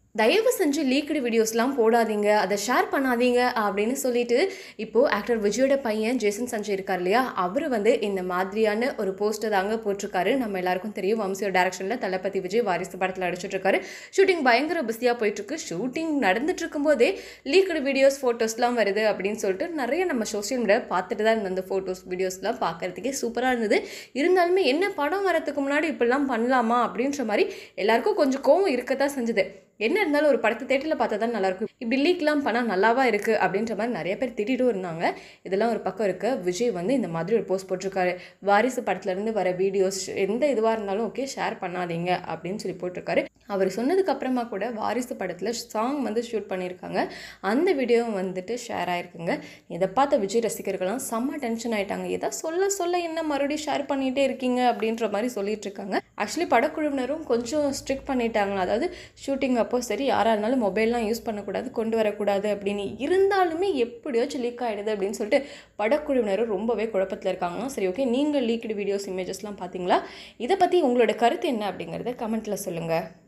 தயவு செஞ்சு லீக்டு வீடியோஸ்லாம் போடாதீங்க அதை ஷேர் பண்ணாதீங்க அப்படின்னு சொல்லிட்டு இப்போது ஆக்டர் விஜயோட பையன் ஜேசன் சஞ்சய் இருக்கார் இல்லையா அவர் வந்து இந்த மாதிரியான ஒரு போஸ்டர் தாங்க போட்டிருக்காரு நம்ம எல்லாருக்கும் தெரியும் வம்சியோட டேரக்ஷனில் தளபதி விஜய் வாரிசு படத்தில் அடிச்சிட்டு இருக்காரு ஷூட்டிங் பயங்கர பிஸியாக போயிட்டுருக்கு ஷூட்டிங் நடந்துட்டு இருக்கும்போதே லீக்டு வீடியோஸ் ஃபோட்டோஸ்லாம் வருது அப்படின்னு சொல்லிட்டு நிறைய நம்ம சோஷியல் மீடியா பார்த்துட்டு தான் இருந்த அந்த ஃபோட்டோஸ் வீடியோஸ்லாம் பார்க்கறதுக்கே சூப்பராக இருந்தது இருந்தாலுமே என்ன படம் வரதுக்கு முன்னாடி இப்படிலாம் பண்ணலாமா அப்படின்ற மாதிரி எல்லாருக்கும் கொஞ்சம் கோவம் இருக்கத்தான் செஞ்சது என்ன இருந்தாலும் ஒரு படத்தை தேட்டரில் பார்த்தா தான் நல்லாயிருக்கும் இப்படி லீக்லாம் பண்ணால் நல்லாவா இருக்குது அப்படின்ற மாதிரி நிறைய பேர் திட்டிட்டும் இருந்தாங்க இதெல்லாம் ஒரு பக்கம் இருக்கு விஜய் வந்து இந்த மாதிரி ஒரு போஸ்ட் போட்டிருக்காரு வாரிசு படத்துலேருந்து வர வீடியோஸ் எந்த இதுவாக இருந்தாலும் ஓகே ஷேர் பண்ணாதீங்க அப்படின்னு சொல்லி போட்டிருக்காரு அவர் சொன்னதுக்கு அப்புறமா கூட வாரிசு படத்தில் சாங் வந்து ஷூட் பண்ணியிருக்காங்க அந்த வீடியோவும் வந்துட்டு ஷேர் ஆயிருக்குங்க இதை பார்த்த விஜய் ரசிகர்கள்லாம் செம்ம டென்ஷன் ஆயிட்டாங்க எதை சொல்ல சொல்ல என்ன மறுபடியும் ஷேர் பண்ணிகிட்டே இருக்கீங்க அப்படின்ற மாதிரி சொல்லிட்டு இருக்காங்க ஆக்சுவலி படக்குழுவினரும் கொஞ்சம் ஸ்ட்ரிக்ட் பண்ணிட்டாங்க அதாவது ஷூட்டிங் அப்போ சரி யாராக இருந்தாலும் மொபைல்லாம் யூஸ் பண்ணக்கூடாது கொண்டு வரக்கூடாது அப்படின்னு இருந்தாலுமே எப்படியாச்சும் லீக் ஆகிடுது அப்படின்னு சொல்லிட்டு படக்குழுவினரும் ரொம்பவே குழப்பத்தில் இருக்காங்களாம் சரி ஓகே நீங்கள் லீக்டு வீடியோஸ் இமேஜஸ்லாம் பார்த்தீங்களா இதை பற்றி உங்களோட கருத்து என்ன அப்படிங்கிறத கமெண்ட்டில் சொல்லுங்கள்